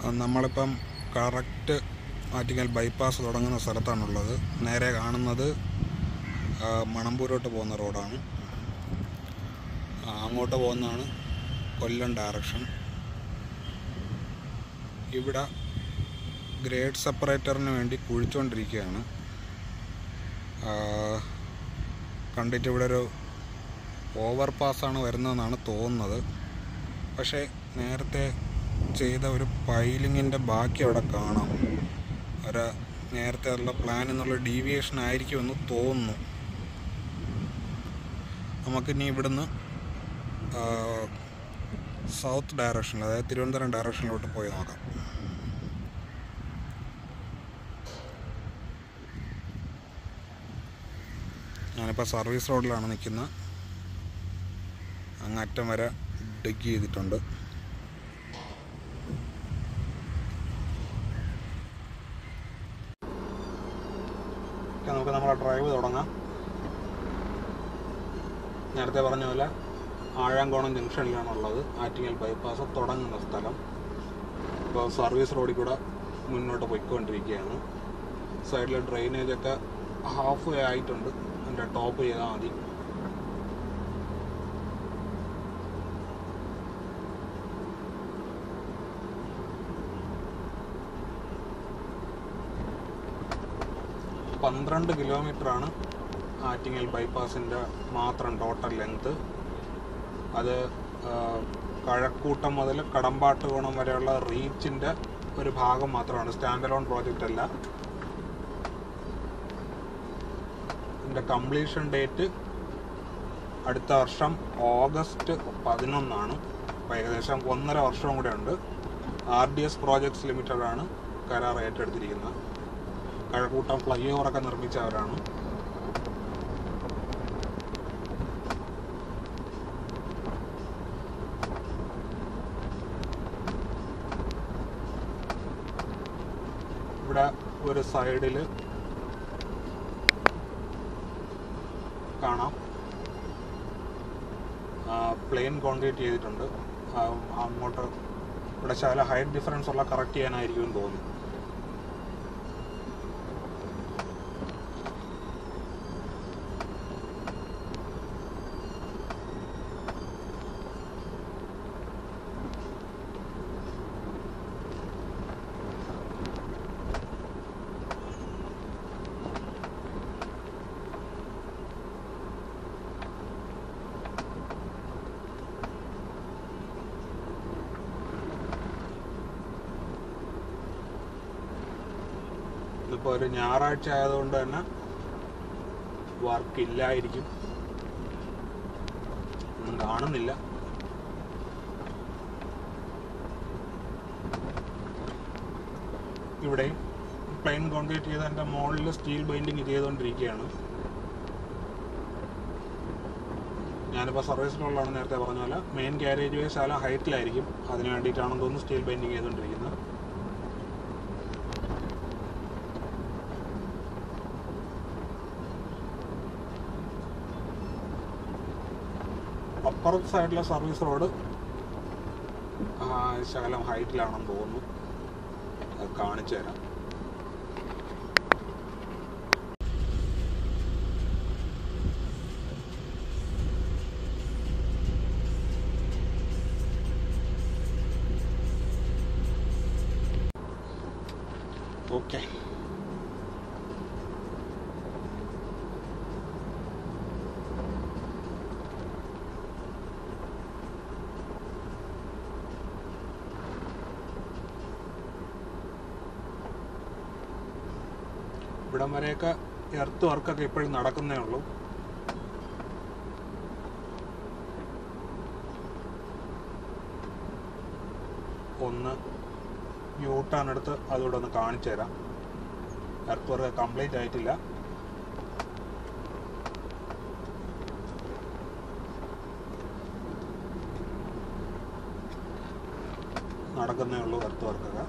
നമ്മളിപ്പം correct Attingal bypass തുടങ്ങുന്ന സ്ഥലത്താണുള്ളത് നേരെ കാണുന്നത് ആ, മണമ്പൂരോട്ട് പോകുന്ന റോഡാണ് ആ, അങ്ങോട്ട് പോകുന്നതാണ് കൊല്ലം ഡയറക്ഷൻ ഇവിടെ ഗ്രേഡ് സെപ്പറേറ്ററിന് വേണ്ടി കുഴിച്ചുകൊണ്ടിരിക്കുകയാണ് ആ, കണ്ടിട്ട് ഇവിടെ ഒരു ഓവർ പാസ്സാണ് വരുന്നതെന്നാണ് തോന്നുന്നത് പക്ഷേ നേരത്തെ ചെയ്ത ഒരു പൈലിങ്ങിൻ്റെ ബാക്കി അവിടെ കാണാം ഒരു നേരത്തെ ഉള്ള പ്ലാൻ എന്നുള്ള ഡീവിയേഷൻ ആയിരിക്കുമെന്ന് തോന്നുന്നു നമുക്കിനി ഇവിടുന്ന് ആ, സൗത്ത് ഡയറക്ഷനിൽ അതായത് തിരുവനന്തപുരം ഡയറക്ഷനിലോട്ട് പോയി നോക്കാം ഞാനിപ്പോൾ സർവീസ് റോഡിലാണ് നിൽക്കുന്നത് അങ്ങറ്റം വരെ ഡിഗ് ചെയ്തിട്ടുണ്ട് ഓക്കെ, നമുക്ക് നമ്മളെ ഡ്രൈവ് തുടങ്ങാം നേരത്തെ പറഞ്ഞ പോലെ ആഴാങ്കോണം ജംഗ്ഷനിലാണുള്ളത് ആറ്റിങ്ങൽ ബൈപ്പാസ് തുടങ്ങുന്ന സ്ഥലം ഇപ്പോൾ സർവീസ് റോഡിൽ കൂടെ മുന്നോട്ട് പോയിക്കൊണ്ടിരിക്കുകയാണ് സൈഡിൽ ഡ്രെയിനേജ് ഒക്കെ ഹാഫ് വേ ആയിട്ടുണ്ട് അതിൻ്റെ ടോപ്പ് ചെയ്താൽ മതി പന്ത്രണ്ട് കിലോമീറ്ററാണ് ആറ്റിങ്ങൽ ബൈപ്പാസിൻ്റെ മാത്രം ടോട്ടൽ ലെങ്ത് അത് ആ, കഴക്കൂട്ടം മുതൽ കടമ്പാട്ടുകോണം വരെയുള്ള റീച്ചിൻ്റെ ഒരു ഭാഗം മാത്രമാണ് സ്റ്റാൻഡ് അലോൺ പ്രോജക്റ്റ് അല്ല ഇതിൻ്റെ കംപ്ലീഷൻ ഡേറ്റ് അടുത്ത വർഷം ഓഗസ്റ്റ് പതിനൊന്നാണ് അപ്പോൾ ഏകദേശം ഒന്നര വർഷം കൂടെ ഉണ്ട് ആർ ഡി എസ് പ്രോജക്ട്സ് ലിമിറ്റഡാണ് കരാർ ഏറ്റെടുത്തിരിക്കുന്നത് കഴക്കൂട്ടം ഫ്ലൈ ഓവറൊക്കെ നിർമ്മിച്ചവരാണ് ഇവിടെ ഒരു സൈഡിൽ കാണാം പ്ലെയിൻ കോൺക്രീറ്റ് ചെയ്തിട്ടുണ്ട് ആ, അങ്ങോട്ട് ഇവിടെ ശാല ഹൈറ്റ് ഡിഫറൻസ് ഉള്ള കറക്റ്റ് ചെയ്യാനായിരിക്കും തോന്നുന്നു ഇതിപ്പോൾ ഒരു ഞായറാഴ്ച ആയതുകൊണ്ട് തന്നെ വർക്ക് ഇല്ലായിരിക്കും ഒന്നും കാണുന്നില്ല ഇവിടെയും പ്ലെയിൻ കോൺക്രീറ്റ് ചെയ്ത് എൻ്റെ മുകളിൽ സ്റ്റീൽ ബൈൻഡിങ് ചെയ്തുകൊണ്ടിരിക്കുകയാണ് ഞാനിപ്പോൾ സർവീസിലുള്ളതാണ് നേരത്തെ പറഞ്ഞ പോലെ മെയിൻ ക്യാരേജ് വേ ശാല ഹൈറ്റിലായിരിക്കും അതിന് വേണ്ടിയിട്ടാണെന്ന് തോന്നുന്നു സ്റ്റീൽ ബൈൻഡിങ് ചെയ്തുകൊണ്ടിരിക്കുന്നത് അപ്പുറത്തെ സൈഡിലെ സർവീസ് റോഡ് ശകലം ഹൈറ്റിലാണെന്ന് തോന്നുന്നു അത് കാണിച്ചു തരാം ഓക്കെ ഇവിടം വരെയൊക്കെ എർത്ത് വർക്കൊക്കെ ഇപ്പോഴും നടക്കുന്നേ ഉള്ളൂ ഒന്ന് യൂട്ടാൻ എടുത്ത് അതുകൂടെ ഒന്ന് കാണിച്ചു തരാം എർത്ത് വർക്ക് കംപ്ലീറ്റ് ആയിട്ടില്ല നടക്കുന്നേ ഉള്ളൂ എർത്ത് വർക്കൊക്കെ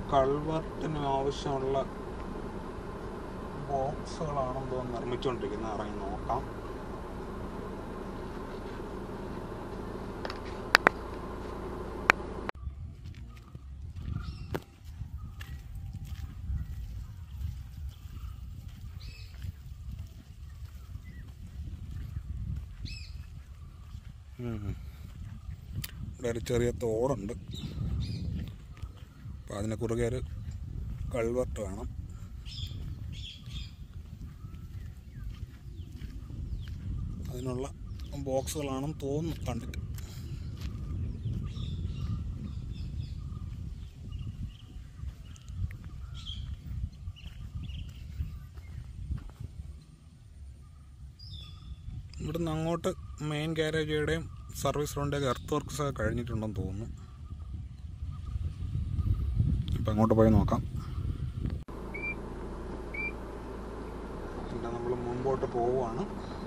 കൾവർട്ടിന് ആവശ്യമുള്ള ബോക്സുകളാണെന്ന് തോന്നുന്നു നിർമ്മിച്ചുകൊണ്ടിരിക്കുന്നത് ഇറങ്ങി നോക്കാം ഉം. ഇവിടെ ഒരു ചെറിയ തോടുണ്ട് അപ്പം അതിന് കുറുകെ ഒരു കൾവർട്ട് വേണം അതിനുള്ള ബോക്സുകളാണെന്ന് തോന്നുന്നു കണ്ടിട്ട് ഇവിടുന്ന് അങ്ങോട്ട് മെയിൻ ഗാരേജയുടെയും സർവീസ് റോഡിൻ്റെയൊക്കെ എർത്ത് വർക്ക്സ് ഒക്കെ കഴിഞ്ഞിട്ടുണ്ടെന്ന് തോന്നുന്നു അപ്പം അങ്ങോട്ട് പോയി നോക്കാം പിന്നെ നമ്മൾ മുമ്പോട്ട് പോവുകയാണ്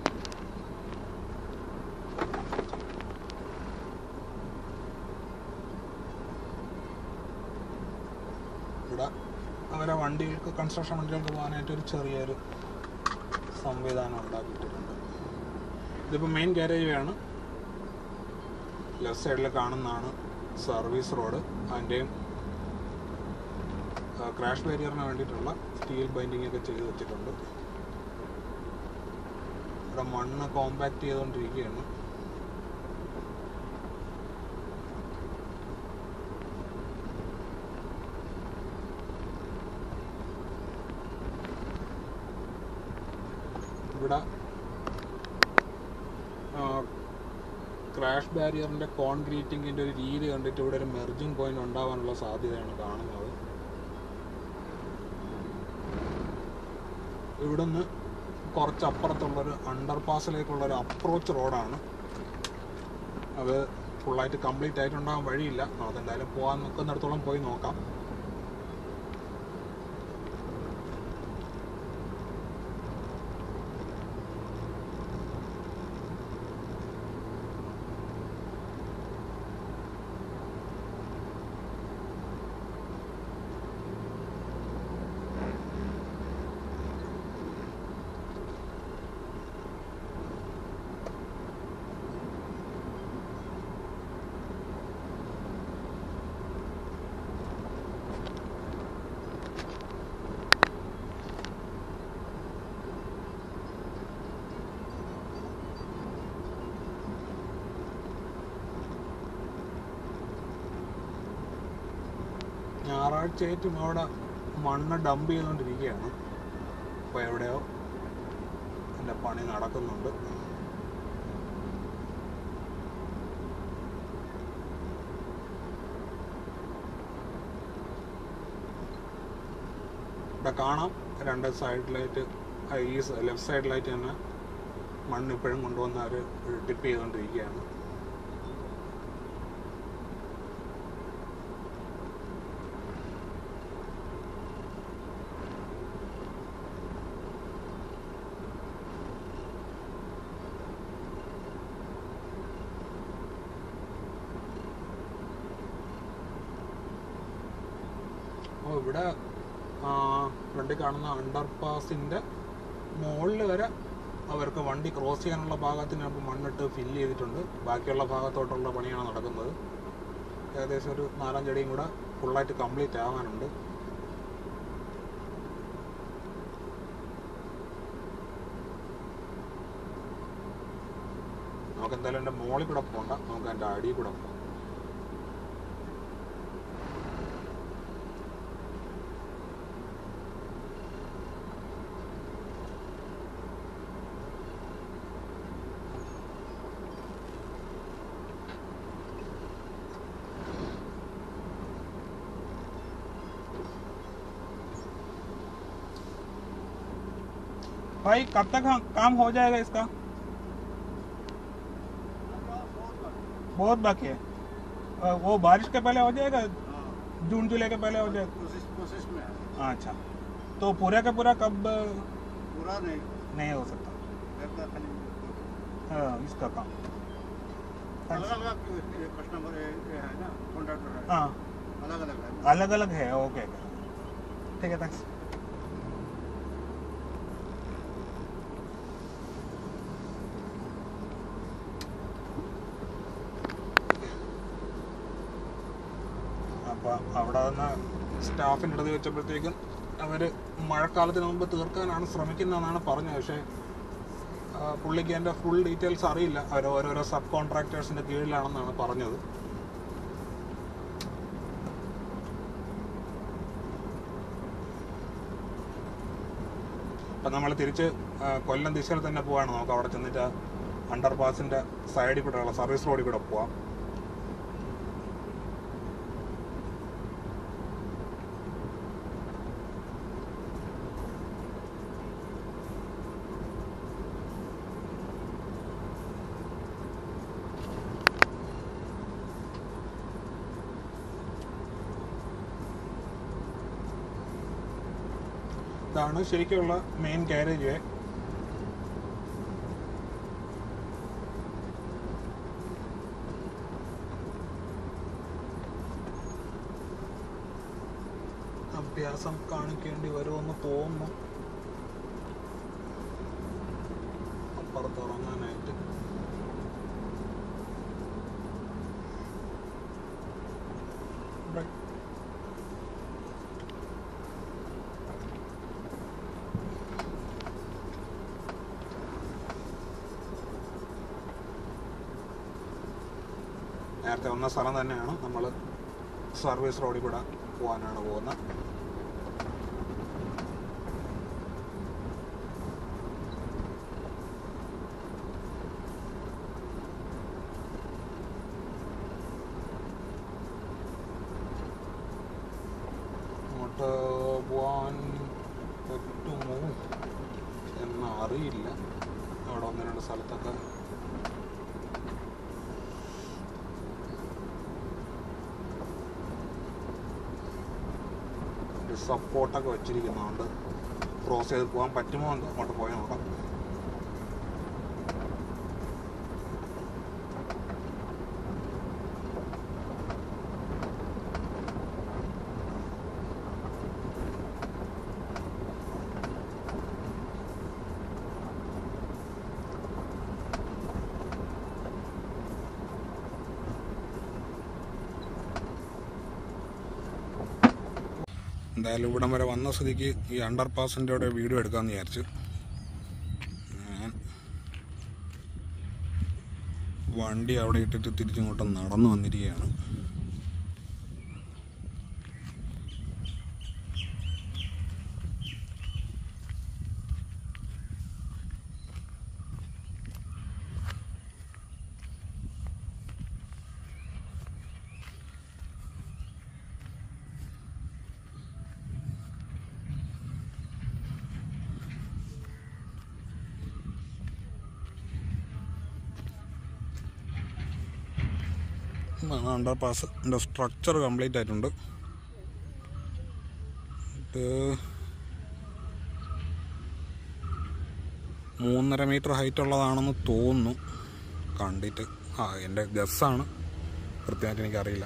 ഇവിടെ അവരെ വണ്ടികൾക്ക് കൺസ്ട്രക്ഷൻ വണ്ടികൾക്ക് പോകാനായിട്ട് ഒരു ചെറിയൊരു സംവിധാനം ഉണ്ടാക്കിയിട്ടുണ്ട് ഇതിപ്പോൾ മെയിൻ ഗാരേജ് ആണ് ലെഫ്റ്റ് സൈഡിൽ കാണുന്നതാണ് സർവീസ് റോഡ് അതിൻ്റെയും ക്രാഷ് ബാരിയറിന് വേണ്ടിയിട്ടുള്ള സ്റ്റീൽ ബൈൻഡിങ് ഒക്കെ ചെയ്ത് വെച്ചിട്ടുണ്ട് ഇവിടെ മണ്ണ് കോമ്പാക്ട് ചെയ്തുകൊണ്ടിരിക്കുകയാണ് ഇവിടെ ക്രാഷ് ബാരിയറിൻ്റെ കോൺക്രീറ്റിങ്ങിൻ്റെ ഒരു രീതി കണ്ടിട്ട് ഇവിടെ ഒരു മെർജിങ് പോയിന്റ് ഉണ്ടാവാനുള്ള സാധ്യതയാണ് കാണുന്നത് ഇവിടുന്ന് കുറച്ച് അപ്പുറത്തുള്ളൊരു അണ്ടർ പാസിലേക്കുള്ള ഒരു അപ്രോച്ച് റോഡാണ് അത് ഫുള്ളായിട്ട് കംപ്ലീറ്റ് ആയിട്ടുണ്ടാകാൻ വഴിയില്ല അതെന്തായാലും പോകാൻ നിൽക്കുന്നിടത്തോളം പോയി നോക്കാം ഞായറാഴ്ചയായിട്ടും അവിടെ മണ്ണ് ഡംപ് ചെയ്തുകൊണ്ടിരിക്കുകയാണ് അപ്പോൾ എവിടെയോ എൻ്റെ പണി നടക്കുന്നുണ്ട് ഇവിടെ കാണാം രണ്ട് സൈഡിലായിട്ട് ഈ ലെഫ്റ്റ് സൈഡിലായിട്ട് തന്നെ മണ്ണ് ഇപ്പോഴും കൊണ്ടുവന്ന് അവർ ടിപ്പ് ചെയ്തുകൊണ്ടിരിക്കുകയാണ് അപ്പോൾ ഇവിടെ ഫ്രണ്ടിൽ കാണുന്ന അണ്ടർ പാസിൻ്റെ മുകളിൽ വരെ അവർക്ക് വണ്ടി ക്രോസ് ചെയ്യാനുള്ള ഭാഗത്തിന് അപ്പോൾ മണ്ണിട്ട് ഫില്ല് ചെയ്തിട്ടുണ്ട് ബാക്കിയുള്ള ഭാഗത്തോട്ടുള്ള പണിയാണ് നടക്കുന്നത് ഏകദേശം ഒരു നാലഞ്ചടിയും കൂടെ ഫുള്ളായിട്ട് കംപ്ലീറ്റ് ആവാനുണ്ട് നമുക്ക് എന്തായാലും എൻ്റെ മോളിൽ കൂടെ പോകണ്ട നമുക്ക് എൻ്റെ അടിയിൽ കൂടെ പോകാം भाई कब तक हम- काम हो जाएगा इसका बहुत बाकी है अ, वो बारिश के पहले हो जाएगा जून जुलाई के पहले हो जाएगा कोशिश कोशिश में है अच्छा तो पूरा का पूरा कब अ, पूरा नहीं नहीं हो सकता घर का खाली हाँ, इसका काम अलग अलग कस्टमर है ना कॉन्ट्रैक्टर है हाँ अलग अलग है अलग अलग है ओके ठीक है थैंक्स അപ്പോൾ അവിടെ നിന്ന് സ്റ്റാഫിൻ്റെ അടുത്ത് വെച്ചപ്പോഴത്തേക്കും അവർ മഴക്കാലത്തിന് മുമ്പ് തീർക്കാനാണ് ശ്രമിക്കുന്നതെന്നാണ് പറഞ്ഞത് പക്ഷേ ആ, പുള്ളിക്ക് എൻ്റെ ഫുൾ ഡീറ്റെയിൽസ് അറിയില്ല അവർ ഓരോരോ സബ് കോൺട്രാക്ടേഴ്സിൻ്റെ കീഴിലാണെന്നാണ് പറഞ്ഞത് അപ്പം നമ്മൾ തിരിച്ച് ആ, കൊല്ലം ദിശയിൽ തന്നെ പോവാണ് നമുക്ക് അവിടെ ചെന്നിട്ട് അണ്ടർ പാസിൻ്റെ സൈഡിൽ കൂടെ ഉള്ള സർവീസ് റോഡിൽ കൂടെ പോവാം ഇതാണ് ശരിക്കുള്ള മെയിൻ കാരേജ് വേ അഭ്യാസം കാണിക്കേണ്ടി വരുമെന്ന് തോന്നുന്നു അപ്പുറത്ത് ഉറങ്ങാനായിട്ട് ഇവിടെ നേരത്തെ വന്ന സ്ഥലം തന്നെയാണ് നമ്മൾ സർവീസ് റോഡിൽ കൂടെ പോകാനാണ് പോകുന്നത് അങ്ങോട്ട് പോവാൻ പറ്റുമോ എന്ന് അറിയില്ല അവിടെ ഒന്ന് രണ്ട് സ്ഥലത്തൊക്കെ ഒരു സപ്പോർട്ടൊക്കെ വെച്ചിരിക്കുന്നതുകൊണ്ട് ക്രോസ് ചെയ്ത് പോകാൻ പറ്റുമോ എന്ന് അങ്ങോട്ട് പോയി നോക്കാം എന്തായാലും ഇവിടം വരെ വന്ന സ്ഥിതിക്ക് ഈ അണ്ടർ പാസിൻ്റെ അവിടെ വീഡിയോ എടുക്കാമെന്ന് വിചാരിച്ചു ഞാൻ വണ്ടി അവിടെ ഇട്ടിട്ട് തിരിച്ചിങ്ങോട്ട് നടന്നു വന്നിരിക്കുകയാണ് അണ്ടർ പാസിൻ്റെ സ്ട്രക്ചർ കംപ്ലീറ്റ് ആയിട്ടുണ്ട് ഇത് മൂന്നര മീറ്റർ ഹൈറ്റ് ഉള്ളതാണെന്ന് തോന്നുന്നു കണ്ടിട്ട് ആ എൻ്റെ ഗസ്സാണ് കൃത്യമായിട്ട് എനിക്കറിയില്ല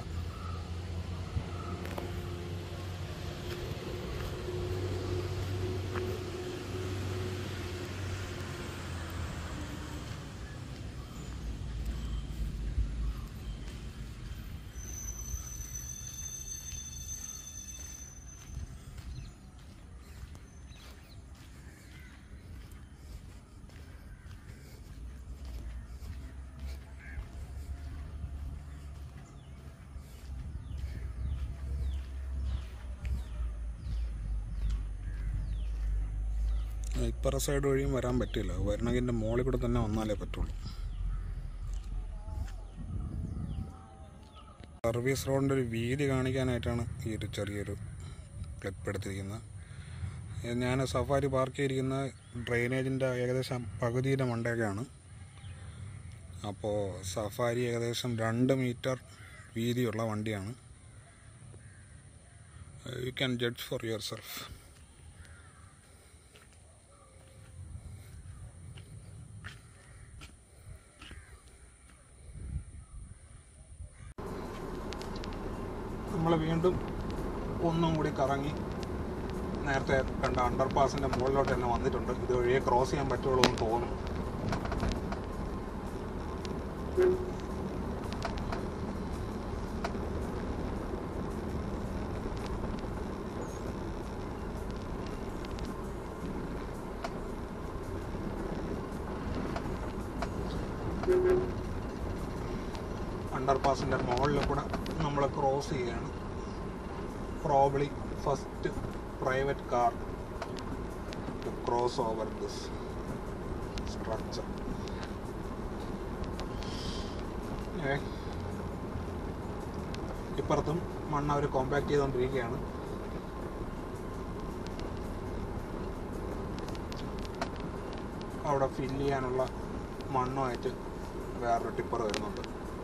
ഇപ്പറ സൈഡ് വഴിയും വരാൻ പറ്റില്ല വരണമെങ്കിൽ എൻ്റെ മോളിൽ കൂടെ തന്നെ വന്നാലേ പറ്റുള്ളൂ സർവീസ് റോഡിൻ്റെ ഒരു വീതി കാണിക്കാനായിട്ടാണ് ഈ ഒരു ചെറിയൊരു ക്ലിപ്പ് എടുത്തിരിക്കുന്നത് ഇത് ഞാൻ സഫാരി പാർക്ക് ചെയ്തിരിക്കുന്ന ഡ്രെയിനേജിൻ്റെ ഏകദേശം പകുതിയുടെ മണ്ടയൊക്കെയാണ് അപ്പോൾ സഫാരി ഏകദേശം രണ്ട് മീറ്റർ വീതിയുള്ള വണ്ടിയാണ് you can judge for yourself നമ്മൾ വീണ്ടും ഒന്നും കൂടി കറങ്ങി നേരത്തെ കണ്ട അണ്ടർ പാസിൻ്റെ മുകളിലോട്ട് തന്നെ വന്നിട്ടുണ്ട് ഇത് വഴിയെ ക്രോസ് ചെയ്യാൻ പറ്റുള്ളൂ എന്ന് തോന്നുന്നു അണ്ടർ പാസിൻ്റെ മുകളിൽ കൂടെ നമ്മൾ ക്രോസ് ചെയ്യുകയാണ് probably first private car to cross over this structure ഇപ്പുറത്തും മണ്ണ് അവർ കോമ്പാക്ട് ചെയ്തുകൊണ്ടിരിക്കുകയാണ് അവിടെ ഫില്ല് ചെയ്യാനുള്ള മണ്ണുമായിട്ട് വേറൊരു ടിപ്പർ വരുന്നുണ്ട്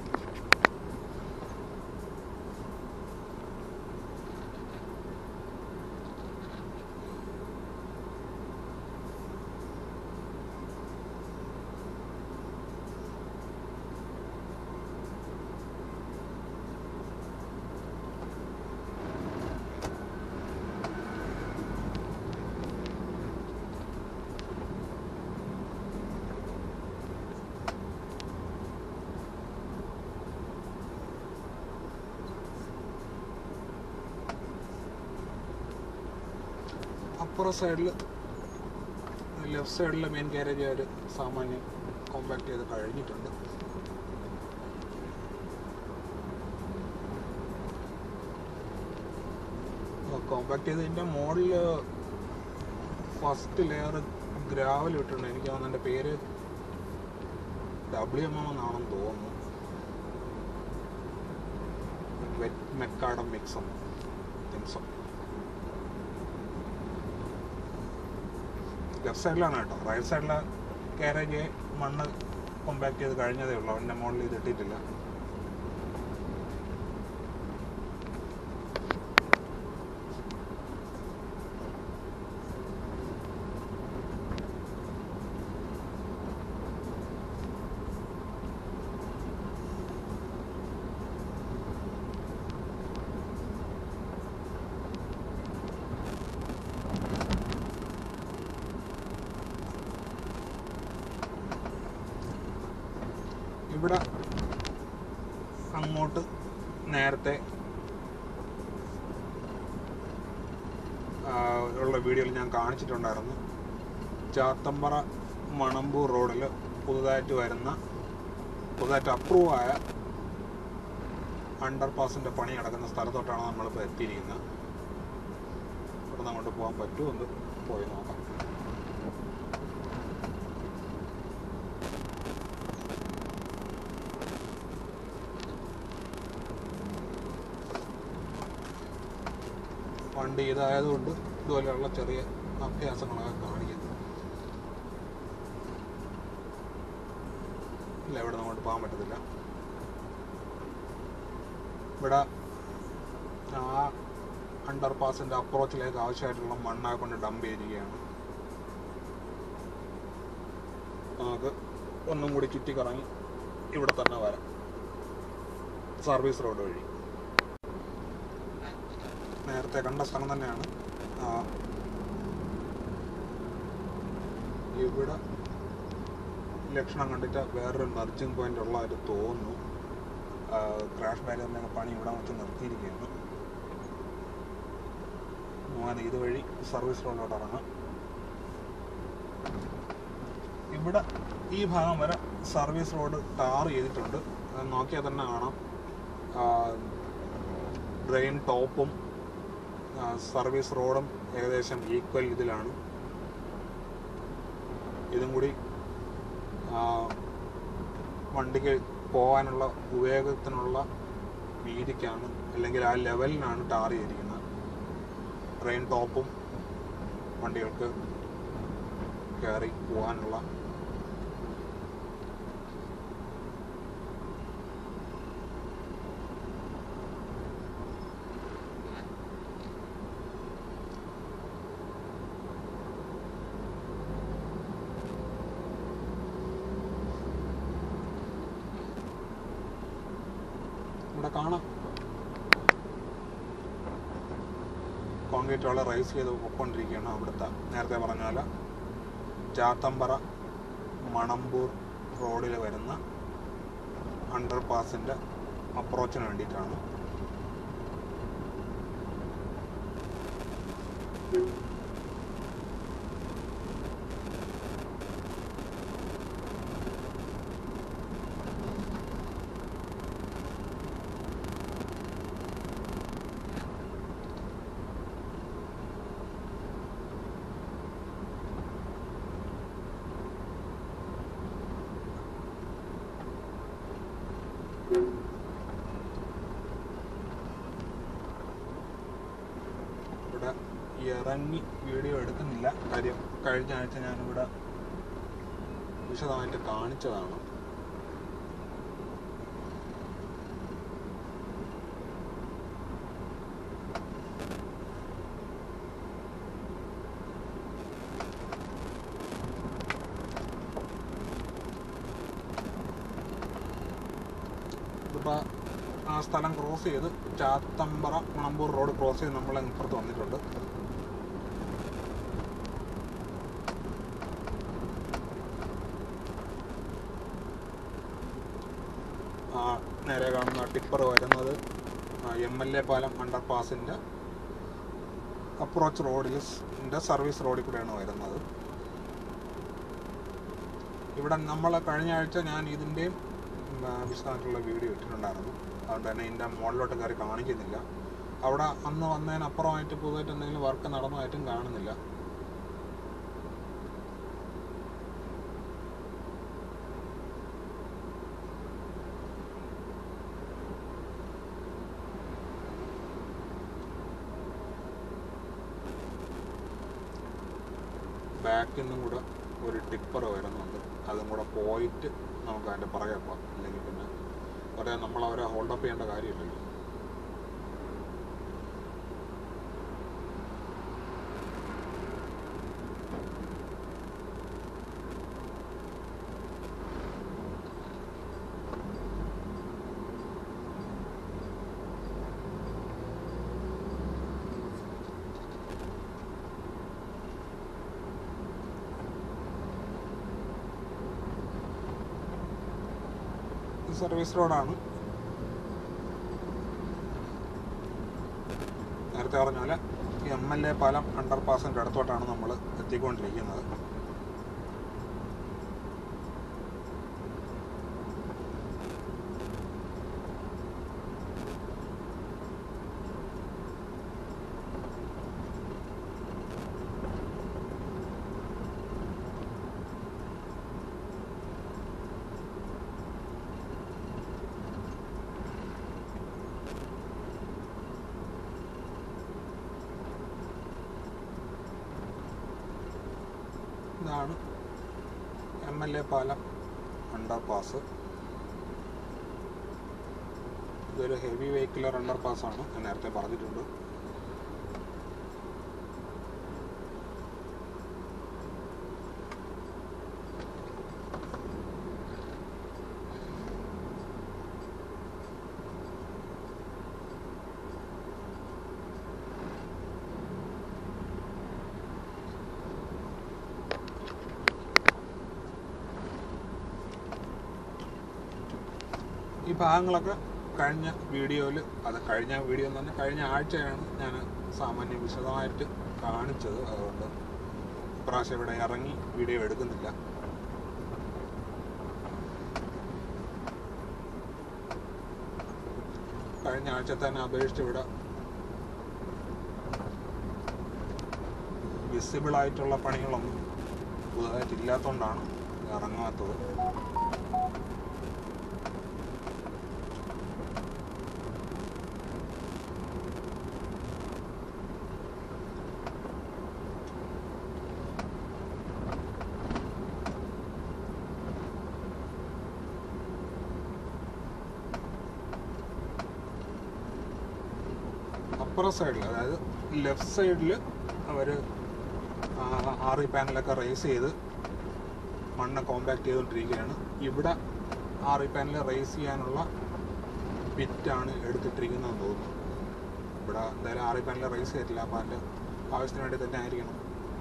അപ്പുറ സൈഡിൽ ലെഫ്റ്റ് സൈഡിലെ മെയിൻ ഗാരേജ് അവർ സാമാന്യം കോമ്പാക്ട് ചെയ്ത് കഴിഞ്ഞിട്ടുണ്ട് കോമ്പാക്ട് ചെയ്തതിൻ്റെ മുകളിൽ ഫസ്റ്റ് ലെയർ ഗ്രാവൽ ഇട്ടിട്ടുണ്ട് എനിക്ക് തോന്നുന്നു എൻ്റെ പേര് ഡബ്ല്യു എം എം എന്നാണെന്ന് തോന്നുന്നു വെറ്റ് മെക്കാഡം മിക്സം തിങ്സം ലെഫ്റ്റ് സൈഡിലാണ് കേട്ടോ റൈറ്റ് സൈഡിലെ കാരേജ് മണ്ണ് കോമ്പാക്ട് ചെയ്ത് കഴിഞ്ഞതേ ഉള്ളൂ അതിൻ്റെ മുകളിൽ ഇത് ഇട്ടിട്ടില്ല ഇവിടെ അങ്ങോട്ട് നേരത്തെ ആ, ഉള്ള വീഡിയോയിൽ ഞാൻ കാണിച്ചിട്ടുണ്ടായിരുന്നു ചാത്തമ്പറ മണമ്പൂർ റോഡിൽ പുതുതായിട്ട് വരുന്ന പുതുതായിട്ട് അപ്രൂവ് ആയ അണ്ടർ പാസിൻ്റെ പണി നടക്കുന്ന സ്ഥലത്തോട്ടാണ് നമ്മളിപ്പോൾ എത്തിയിരിക്കുന്നത് ഇവിടെ അങ്ങോട്ട് പോകാൻ പറ്റുമെന്ന് പോയി നോക്കാം വണ്ടി ഇതായതുകൊണ്ട് ഇതുപോലെയുള്ള ചെറിയ അഭ്യാസങ്ങളൊക്കെ കാണിക്കുന്നു ഇല്ല ഇവിടെ അങ്ങോട്ട് പോകാൻ പറ്റത്തില്ല ഇവിടെ ആ അണ്ടർ പാസിൻ്റെ അപ്രോച്ചിലേക്ക് ആവശ്യമായിട്ടുള്ള മണ്ണാ കൊണ്ട് ഡംപ് ചെയ്തിരിക്കുകയാണ് നമുക്ക് ഒന്നും കൂടി ചുറ്റിക്കറങ്ങി ഇവിടെ തന്നെ വരാം സർവീസ് റോഡ് വഴി നേരത്തെ കണ്ട സ്ഥലം തന്നെയാണ് ആ, ഇവിടെ ലക്ഷണം കണ്ടിട്ട് വേറൊരു മെർജിങ് പോയിന്റ് ഉള്ളതായിട്ട് തോന്നുന്നു ക്രാഷ് ബാരിയറിൻ്റെ പണി ഇവിടെ വെച്ച് നിർത്തിയിരിക്കുകയാണ് അങ്ങനെ ഇതുവഴി സർവീസ് റോഡിലോട്ട് ഇറങ്ങാം ഇവിടെ ഈ ഭാഗം വരെ സർവീസ് റോഡ് ടാർ ചെയ്തിട്ടുണ്ട് അത് നോക്കിയാൽ തന്നെ കാണാം ഡ്രെയിൻ ടോപ്പും സർവീസ് റോഡും ഏകദേശം ഈക്വൽ ഇതിലാണ് ഇതും കൂടി ആ, വണ്ടിക്ക് പോകാനുള്ള ഉപയോഗത്തിനുള്ള വീതിക്കാണ് അല്ലെങ്കിൽ ആ ലെവലിനാണ് ടാർ ചെയ്തിരിക്കുന്നത് ട്രെയിൻ ടോപ്പും വണ്ടികൾക്ക് കയറി പോകാനുള്ള ഇവിടെ കാണാം കോൺക്രീറ്റുകൾ റൈസ് ചെയ്ത് പൊയ്ക്കൊണ്ടിരിക്കുകയാണ് അവിടുത്തെ നേരത്തെ പറഞ്ഞ പോലെ ചാത്തമ്പറ മണമ്പൂർ റോഡിൽ വരുന്ന അണ്ടർ പാസിൻ്റെ അപ്രോച്ചിന് വേണ്ടിയിട്ടാണ് ഇവിടെ ഇറങ്ങി വീഡിയോ എടുക്കുന്നില്ല കാര്യം കഴിഞ്ഞ ആഴ്ച ഞാനിവിടെ വിശദമായിട്ട് കാണിച്ചതാണ് ഇതിപ്പോൾ ആ സ്ഥലം ക്രോസ് ചെയ്ത് ചാത്തമ്പറ മണമ്പൂർ റോഡ് ക്രോസ് ചെയ്ത് നമ്മൾ ഇപ്പുറത്ത് വന്നിട്ടുണ്ട് ആ നേരെ കാണുന്ന ടിപ്പർ വരുന്നത് എം എൽ എ പാലം അണ്ടർ പാസിൻ്റെ അപ്രോച്ച് റോഡിൽ സർവീസ് റോഡിൽ കൂടെയാണ് വരുന്നത് ഇവിടെ നമ്മൾ കഴിഞ്ഞ ആഴ്ച ഞാൻ ഇതിൻ്റെയും വിശദമായിട്ടുള്ള വീഡിയോ ഇട്ടിട്ടുണ്ടായിരുന്നു അതുകൊണ്ട് തന്നെ ഇതിൻ്റെ മുകളിലോട്ട് കയറി കാണിക്കുന്നില്ല അവിടെ അന്ന് വന്നതിനപ്പുറമായിട്ട് പുതുതായിട്ട് എന്തെങ്കിലും വർക്ക് നടന്നതായിട്ടും കാണുന്നില്ല ബാക്കിൽ നിന്നും കൂടെ ഒരു ടിപ്പർ വരുന്നുണ്ട് അതും കൂടെ പോയിട്ട് നമുക്ക് അതിൻ്റെ പുറകെ പോകാം അല്ലെങ്കിൽ പിന്നെ പറയാൻ നമ്മൾ അവരെ ഹോൾഡപ്പ് ചെയ്യേണ്ട കാര്യമില്ലല്ലോ ഇത് സർവീസ് റോഡാണ് നേരത്തെ പറഞ്ഞ പോലെ എം എൽ എ പാലം അണ്ടർ പാസിൻ്റെ അടുത്തോട്ടാണ് നമ്മൾ എത്തിക്കൊണ്ടിരിക്കുന്നത് ഇതാണ് എം എൽ എ പാലം അണ്ടർ പാസ് ഇതൊരു ഹെവി വെഹിക്കുലർ അണ്ടർ പാസ്സാണ് ഞാൻ നേരത്തെ പറഞ്ഞിട്ടുണ്ട് ഈ ഭാഗങ്ങളൊക്കെ കഴിഞ്ഞ വീഡിയോയിൽ അത് കഴിഞ്ഞ വീഡിയോ എന്ന് പറഞ്ഞാൽ കഴിഞ്ഞ ആഴ്ചയാണ് ഞാൻ സാമാന്യം വിശദമായിട്ട് കാണിച്ചത് അതുകൊണ്ട് ഇപ്രാവശ്യം ഇവിടെ ഇറങ്ങി വീഡിയോ എടുക്കുന്നില്ല കഴിഞ്ഞ ആഴ്ച തന്നെ അപേക്ഷിച്ച് ഇവിടെ വിസിബിൾ ആയിട്ടുള്ള പണികളൊന്നും പുതുതായിട്ട് ഇല്ലാത്തതുകൊണ്ടാണ് ഇറങ്ങാത്തത് അപ്പുറ സൈഡിൽ അതായത് ലെഫ്റ്റ് സൈഡിൽ അവർ ആർ ഇ പാനലൊക്കെ റേസ് ചെയ്ത് മണ്ണ് കോമ്പാക്ട് ചെയ്തുകൊണ്ടിരിക്കുകയാണ് ഇവിടെ ആർ ഇ പാനൽ റേസ് ചെയ്യാനുള്ള പിറ്റാണ് എടുത്തിട്ടിരിക്കുന്നതെന്ന് തോന്നുന്നു ഇവിടെ എന്തായാലും ആർ ഇ പാനൽ റേസ് ചെയ്തിട്ടില്ല അപ്പോൾ അതിൻ്റെ ആവശ്യത്തിന് വേണ്ടി തന്നെ ആയിരിക്കണം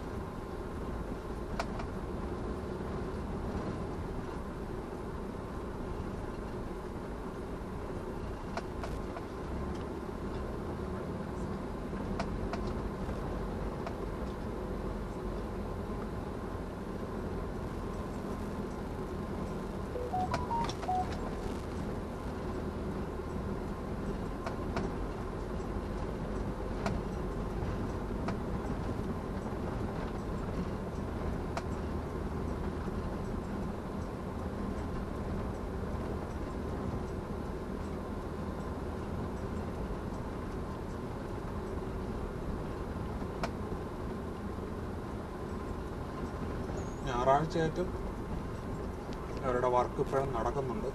ഞായറാഴ്ചയായിട്ടും അവരുടെ വർക്ക് ഇപ്പോഴും നടക്കുന്നുണ്ട്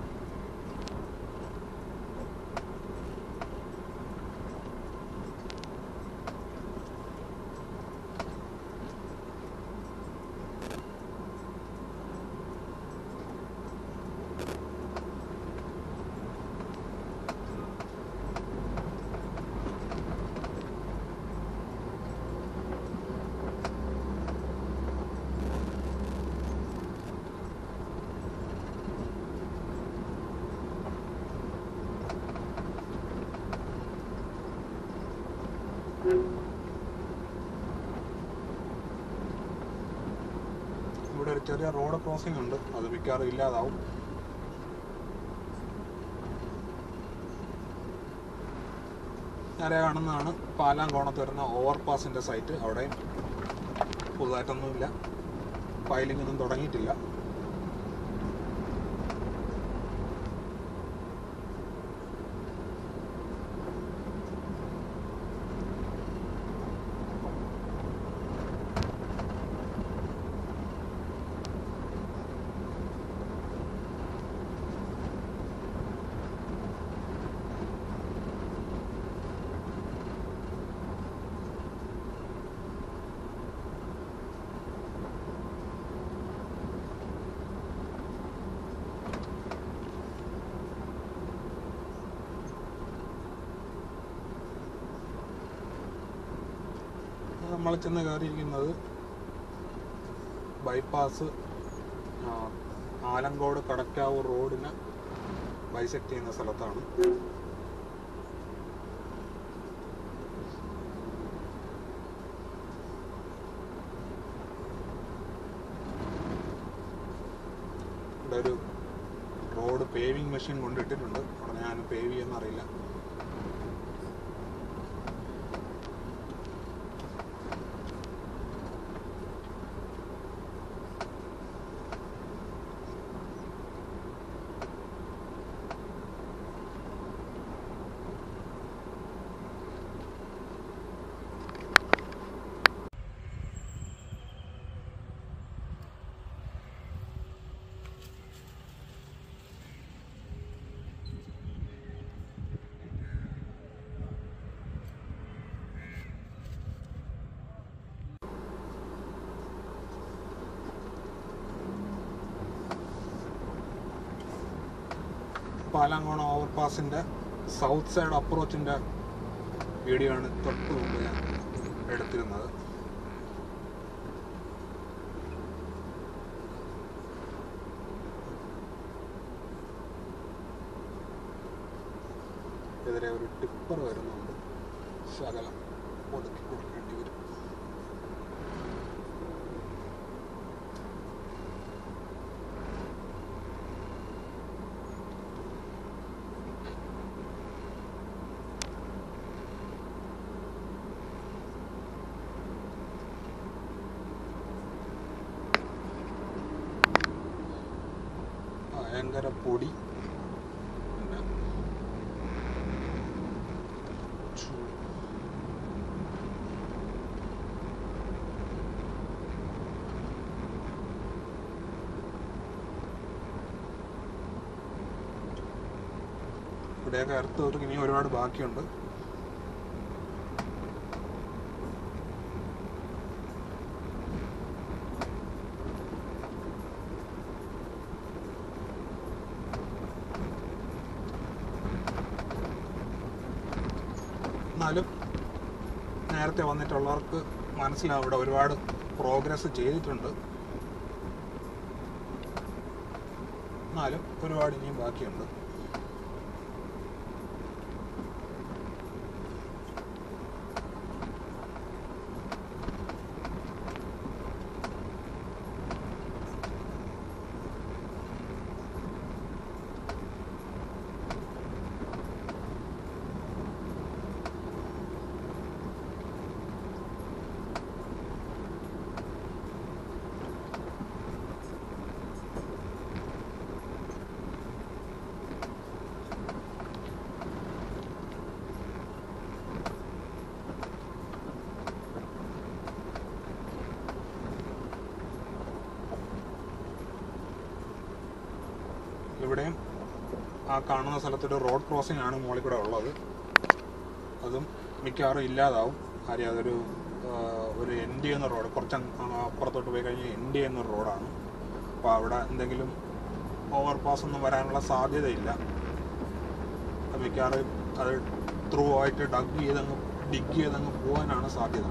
ഇവിടെ ഒരു ചെറിയ റോഡ് ക്രോസിംഗ് ഉണ്ട് അത് മിക്കവാറും ഇല്ലാതാവും നേരെ കാണുന്നതാണ് പാലാങ്കോണത്ത് വരുന്ന ഓവർപാസിൻ്റെ സൈറ്റ് അവിടെ പുതുതായിട്ടൊന്നുമില്ല ഫയലിംഗ് ഒന്നും തുടങ്ങിയിട്ടില്ല നമ്മൾ ചെന്ന് കയറിയിരിക്കുന്നത് ബൈപ്പാസ് ആ, ആലങ്കോട് കടക്കാവൂർ റോഡിന് ബൈസെക്ട് ചെയ്യുന്ന സ്ഥലത്താണ് ഇവിടെ ഒരു റോഡ് പേവിങ് മെഷീൻ കൊണ്ടിട്ടിട്ടുണ്ട് അവിടെ ഞാൻ പേവ് ചെയ്യുന്നറിയില്ല പാലാങ്കോണം ഓവർപാസിൻ്റെ സൗത്ത് സൈഡ് അപ്രോച്ചിൻ്റെ വീഡിയോ ആണ് തൊട്ട് മുമ്പ് ഞാൻ എടുത്തിരുന്നത് എതിരെ ഒരു ടിപ്പർ വരുന്നുണ്ട് ശകലം ഒതുക്കി കൊടുക്കേണ്ടി വരും ഭയങ്കര പൊടി പിന്നെ ചൂട്. ഇവിടെയൊക്കെ എർത്ത് തൊട്ട് ഇനി ഒരുപാട് ബാക്കിയുണ്ട് എന്നാലും നേരത്തെ വന്നിട്ടുള്ളവർക്ക് മനസ്സിലാവും ഇവിടെ ഒരുപാട് പ്രോഗ്രസ് ചെയ്തിട്ടുണ്ട് എന്നാലും ഒരുപാട് ഇനിയും ബാക്കിയുണ്ട് ഇവിടെയും ആ കാണുന്ന സ്ഥലത്തൊരു റോഡ് ക്രോസിംഗ് ആണ് മുകളിൽ കൂടെ ഉള്ളത് അതും മിക്കവാറും ഇല്ലാതാവും കാര്യം അതൊരു ആ, ഒരു എൻ ഡി എന്ന റോഡ് കുറച്ച് അങ്ങ് അപ്പുറത്തോട്ട് പോയി കഴിഞ്ഞാൽ എൻ ഡി എന്നൊരു റോഡാണ് അപ്പോൾ അവിടെ എന്തെങ്കിലും ഓവർ പാസ് ഒന്നും വരാനുള്ള സാധ്യതയില്ല അത് മിക്കവാറും അത് ത്രൂ ആയിട്ട് ഡഗ് ചെയ്തങ്ങ് ഡിഗ് ചെയ്തങ്ങ് പോകാനാണ് സാധ്യത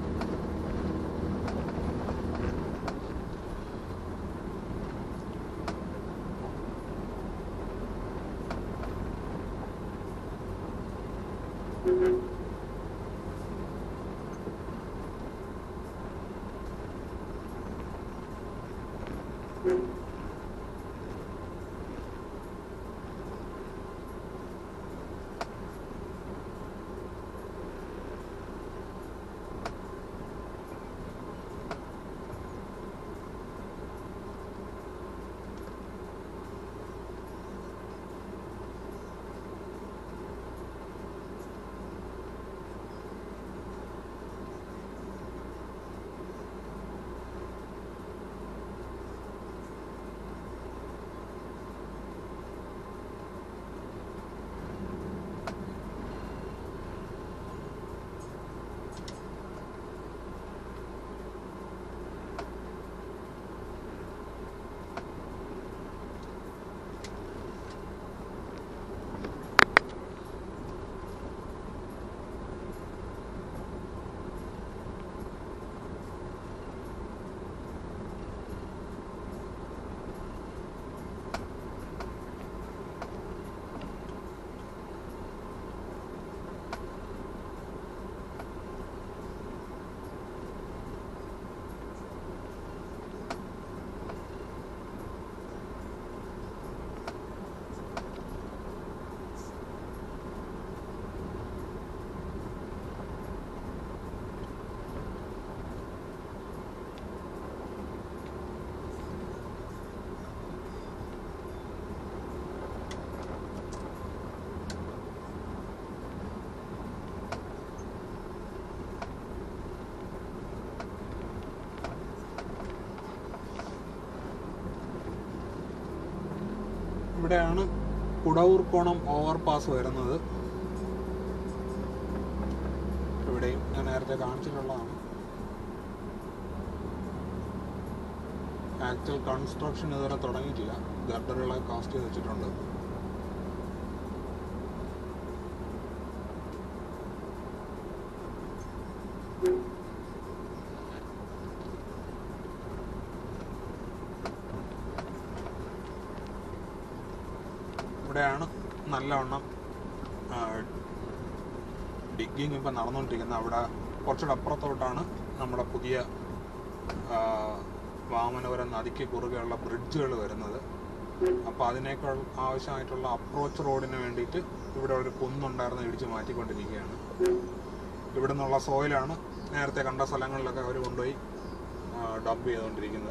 ഇവിടെയാണ് കുടവൂർക്കോണം ഓവർ പാസ് വരുന്നത് ഇവിടെയും ഞാൻ നേരത്തെ കാണിച്ചിട്ടുള്ളതാണ് ആക്ച്വൽ കൺസ്ട്രക്ഷൻ ഇതുവരെ തുടങ്ങിയിട്ടില്ല ഗർഡറുകളെ കാസ്റ്റ് ചെയ്ത് വെച്ചിട്ടുണ്ട് ഇവിടെയാണ് നല്ലവണ്ണം ഡിഗ്ഗിങ് ഇപ്പം നടന്നുകൊണ്ടിരിക്കുന്നത് അവിടെ കുറച്ചുകൂടെ അപ്പുറത്തോട്ടാണ് നമ്മുടെ പുതിയ ആ, വാമനപുരം നദിക്ക് കുറുകെയുള്ള ബ്രിഡ്ജുകൾ വരുന്നത് അപ്പോൾ അതിനേക്കാൾ ആവശ്യമായിട്ടുള്ള അപ്രോച്ച് റോഡിന് വേണ്ടിയിട്ട് ഇവിടെ ഒരു കുന്നുണ്ടായിരുന്ന ഇടിച്ച് മാറ്റിക്കൊണ്ടിരിക്കുകയാണ് ഇവിടെ നിന്നുള്ള സോയിലാണ് നേരത്തെ കണ്ട സ്ഥലങ്ങളിലൊക്കെ അവർ കൊണ്ടുപോയി ഡംപ് ചെയ്തുകൊണ്ടിരിക്കുന്നത്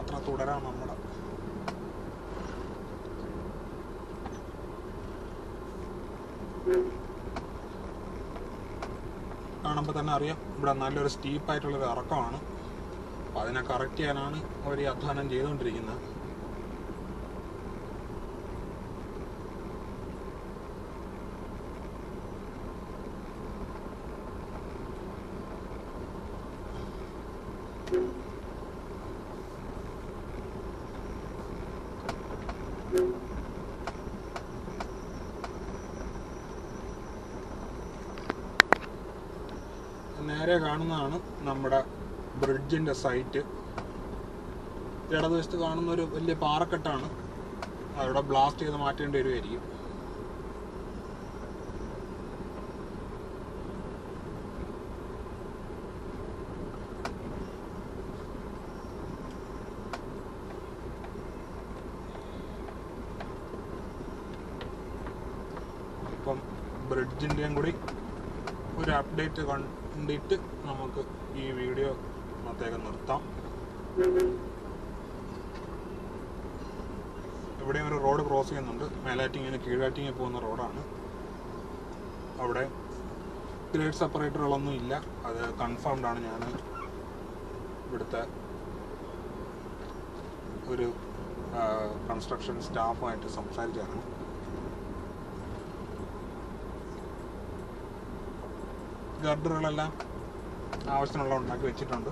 യാത്ര തുടരാം നമ്മുടെ കാണുമ്പോൾ തന്നെ അറിയാം ഇവിടെ നല്ലൊരു സ്റ്റീപ്പായിട്ടുള്ളൊരു ഇറക്കമാണ് അപ്പം അതിനെ കറക്റ്റ് ചെയ്യാനാണ് അവർ ഈ അധ്വാനം ചെയ്തുകൊണ്ടിരിക്കുന്നത് നേരെ കാണുന്നതാണ് നമ്മുടെ ബ്രിഡ്ജിന്റെ സൈറ്റ് ഇടതുവശത്ത് കാണുന്ന ഒരു വലിയ പാറക്കെട്ടാണ് അവിടെ ബ്ലാസ്റ്റ് ചെയ്ത് മാറ്റേണ്ടി വരുമായിരിക്കും അപ്പം ബ്രിഡ്ജിൻ്റെയും കൂടി ഒരു അപ്ഡേറ്റ് കണ്ടിട്ട് നമുക്ക് ഈ വീഡിയോ അന്നത്തേക്ക് നിർത്താം ഇവിടെയും ഒരു റോഡ് ക്രോസ് ചെയ്യുന്നുണ്ട് മേലാറ്റിങ്ങിന് കീഴാറ്റിങ്ങി പോകുന്ന റോഡാണ് അവിടെ ഗ്രേഡ് സെപ്പറേറ്ററുകളൊന്നും ഇല്ല അത് കൺഫേംഡ് ആണ് ഞാൻ ഇവിടുത്തെ ഒരു കൺസ്ട്രക്ഷൻ സ്റ്റാഫുമായിട്ട് സംസാരിച്ചാണ് ഗർഡറുകളെല്ലാം ആവശ്യത്തിനുള്ള ഉണ്ടാക്കി വെച്ചിട്ടുണ്ട്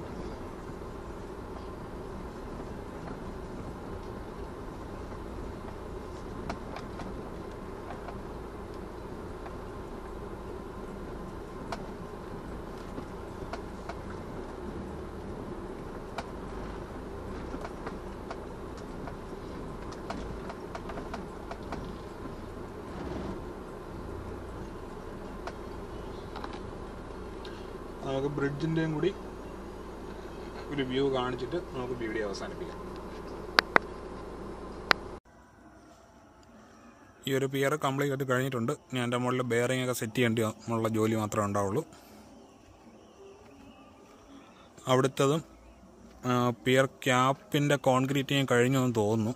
നമുക്ക് ബ്രിഡ്ജിൻ്റെയും കൂടി ഒരു വ്യൂ കാണിച്ചിട്ട് നമുക്ക് വീഡിയോ അവസാനിപ്പിക്കാം ഈ ഒരു പിയർ കംപ്ലീറ്റ് ആയിട്ട് കഴിഞ്ഞിട്ടുണ്ട് ഞാൻ എൻ്റെ മുകളിൽ ബെയറിംഗ് ഒക്കെ സെറ്റ് ചെയ്യേണ്ടി ഉള്ള ജോലി മാത്രമേ ഉണ്ടാവുള്ളൂ അവിടുത്തതും പിയർ ക്യാപ്പിൻ്റെ കോൺക്രീറ്റിങ് കഴിഞ്ഞെന്ന് തോന്നുന്നു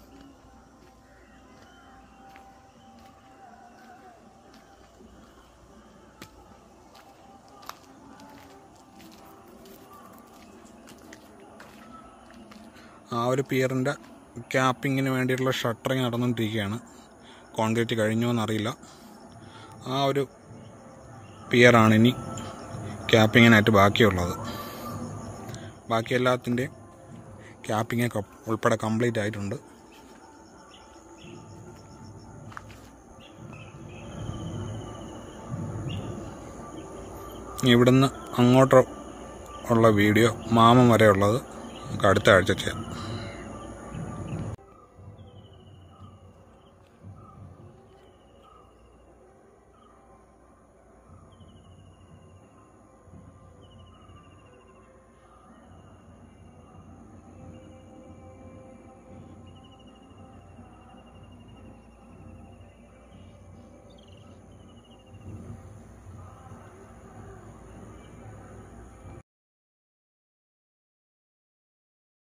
ആ ഒരു പിയറിൻ്റെ ക്യാപ്പിങ്ങിന് വേണ്ടിയിട്ടുള്ള ഷട്ടറിങ് നടന്നുകൊണ്ടിരിക്കുകയാണ് കോൺക്രീറ്റ് കഴിഞ്ഞോ എന്നറിയില്ല ആ ഒരു പിയറാണ് ഇനി ക്യാപ്പിങ്ങിനായിട്ട് ബാക്കിയുള്ളത് ബാക്കി എല്ലാത്തിൻ്റെയും ക്യാപ്പിംഗ് ഒക്കെ ഉൾപ്പെടെ കംപ്ലീറ്റ് ആയിട്ടുണ്ട് ഇവിടുന്ന് അങ്ങോട്ട് ഉള്ള വീഡിയോ മാമം വരെ ഉള്ളത് നമുക്ക് അടുത്ത ആഴ്ച ചെയ്യാം